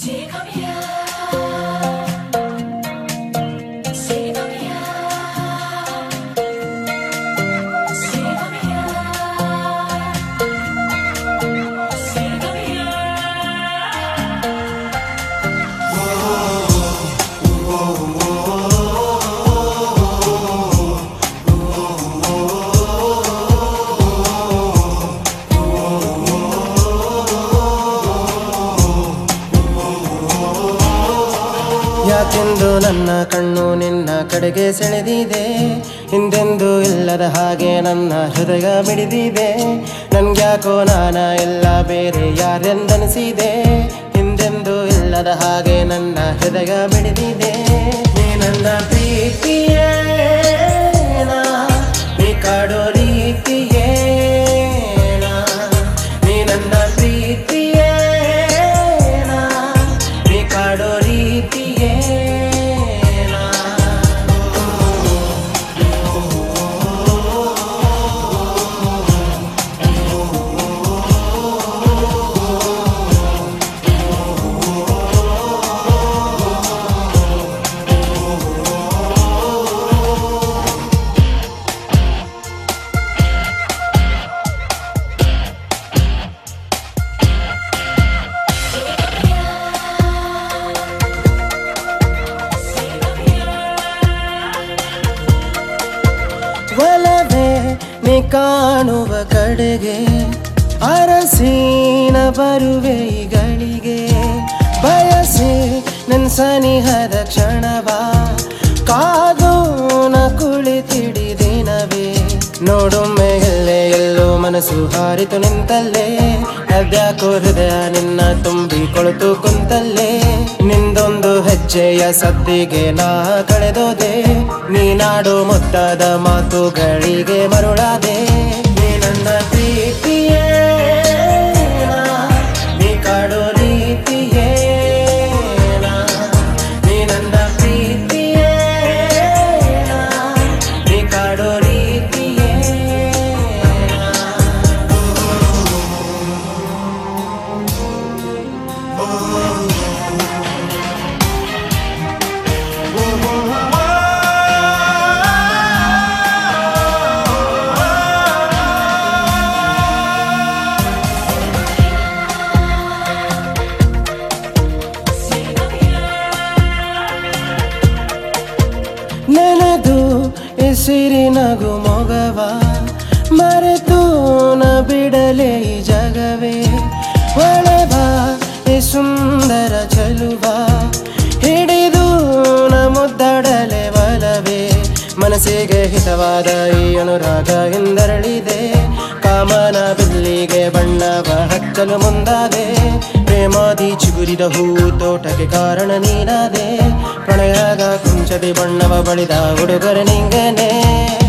지금이야 지금이야 지금이야 지금이야 ಯಾಕೆಂದು ನನ್ನ ಕಣ್ಣು ನಿನ್ನ ಕಡೆಗೆ ಸೆಳೆದಿದೆ ಹಿಂದೆಂದೂ ಇಲ್ಲದ ಹಾಗೆ ನನ್ನ ಹೃದಯ ಮಿಡಿದಿದೆ ನನ್ಗ್ಯಾಕೋ ನಾನ ಎಲ್ಲ ಬೇರೆ ಯಾರೆಂದನಿಸಿದೆ ಹಿಂದೆಂದೂ ಇಲ್ಲದ ಹಾಗೆ ನನ್ನ ಹೃದಯ ಮಿಡಿದಿದೆ ನೀ ನನ್ನ ಪ್ರೀತಿಯೇನಾ ನೀ ಕಾಡೋ ರೀತಿಯೇನಾ ನೀ ನನ್ನ ಪ್ರೀತಿಯೇನಾ ನೀ ಕಾಡೋ ರೀತಿಯೇನಾ ಒಲವೇ ನೀ ಕಾಣುವ ಕಡೆಗೆ ಅರಸಿನ ಬರುವೆ ಈ ಗಳಿಗೆ ಬಯಸಿ ನನ್ನ ಸನಿಹದ ಕ್ಷಣವ ಕಾದು ನ ಕುಳಿತಿಡಿದಿನವೇ ನೋಡೊಮ್ಮೆ ಎಲ್ಲೇ ಎಲ್ಲೋ ಮನಸ್ಸು ಹಾರಿತು ನಿಂತಲ್ಲೇ ಅದ್ಯಾಕೋ ಹೃದಯ ನಿನ್ನ ತುಂಬಿ ಕೊಳತು ಕುಂತಲ್ಲೇ ನಿಂದೊಂದು ಹೆಜ್ಜೆಯ ಸದ್ದಿಗೆ ನಾ ಕಳೆದೋದೆ ನೀನಾಡೋ ಮುದ್ದಾದ ಮಾತುಗಳಿಗೆ ಮರುಳಾದೆ ನೀ ನನ್ನ ಪ್ರೀತಿಯೇನಾ ನೀ ಕಾಡೋ ರೀತಿಯೇನಾ ನೀ ನನ್ನ ಪ್ರೀತಿಯೇನಾ ನೀ ಕಾಡೋ ರೀತಿಯೇನಾ ನೆನೆದು ಎಸಿರಿನಗು ಮೊಗವ ಮರೆತು ನ ಬಿಡಲೆ ಈ ಜಗವೇ ಒಳವ ಈ ಸುಂದರ ಚಲುವ ಹಿಡಿದು ನ ಮುದ್ದಡಲೆ ಒಲವೇ ಮನಸ್ಸಿಗೆ ಹಿತವಾದ ಈ ಅನುರಾಗ ಎಂದರಳಿದೆ ಕಾಮನ ಬಿಲ್ಲಿಗೆ ಬಣ್ಣವ ಹಚ್ಚಲು ಮುಂದಾದೆ ಪ್ರೇಮಾದಿ ಚಿಗುರಿದ ಹೂ ತೋಟಕ್ಕೆ ಕಾರಣ ನೀನಾದೆ ಪ್ರಣಯಗ ಕುಂಚದಿ ಬಣ್ಣವ ಬಳಿದ ಹುಡುಗರ ನಿಂಗನೆ